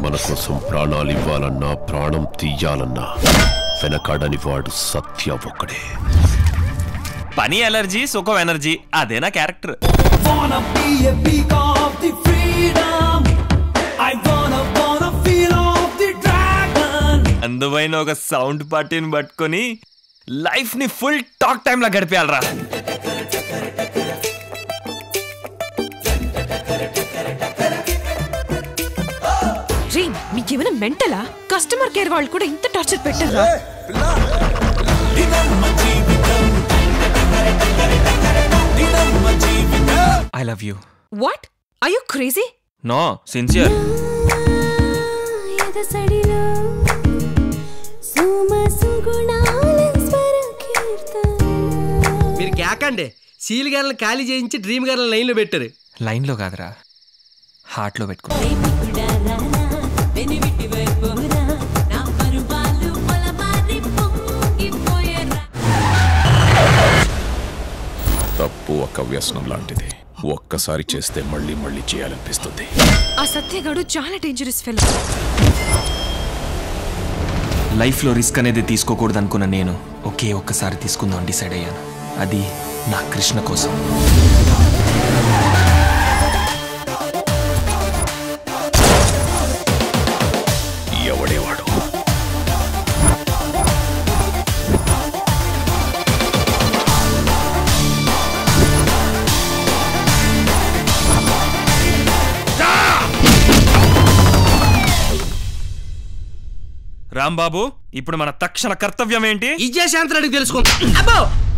మన కోసం ప్రాణాలు ఇవ్వాలన్నా ప్రాణం తీయాలన్నా వెనకాడని వాడు సత్య ఒక్కడే పని ఎలర్జీ సుఖం ఎనర్జీ అదే నా character Wanna be a peak of the freedom. I wanna, wanna feel of the dragon. అందువైన ఒక సౌండ్ పార్టీని పట్టుకొని లైఫ్ ని ఫుల్ టాక్ టైమ్ లా గడిపేయాలరా రీ మీకేమైనా మెంటలా కస్టమర్ కేర్ వాళ్ళు కూడా ఇంత టార్చర్ పెట్టారా I love you what I you crazy no sincere ఎదసడిలో సుమ సుగుణాల స్వర కీర్తన మీరు కేకండి సీల్ గర్లను ఖాళీ చేయించి డ్రీమ్ గర్లను లైన్లో పెట్టారు లైన్ లో కాదురా హార్ట్ లో పెట్టుకో తప్పు ఒక వ్యసనం లాంటిది ఒక్కసారి చేస్తే మళ్ళీ మళ్ళీ చేయాలనిపిస్తుంది ఆ సత్యగాడు చాలా డేంజరస్ ఫెలో లైఫ్ లో రిస్క్ అనేది తీసుకోకూడదు అనుకున్న నేను ఒకే ఒక్కసారి తీసుకుందాం డిసైడ్ అయ్యాను అది నా కృష్ణ కోసం ఎవడేవాడు రాంబాబు ఇప్పుడు మన తక్షణ కర్తవ్యం ఏంటి విజయశాంతి రెడ్డికి తెలుసుకుంటా అబ్బో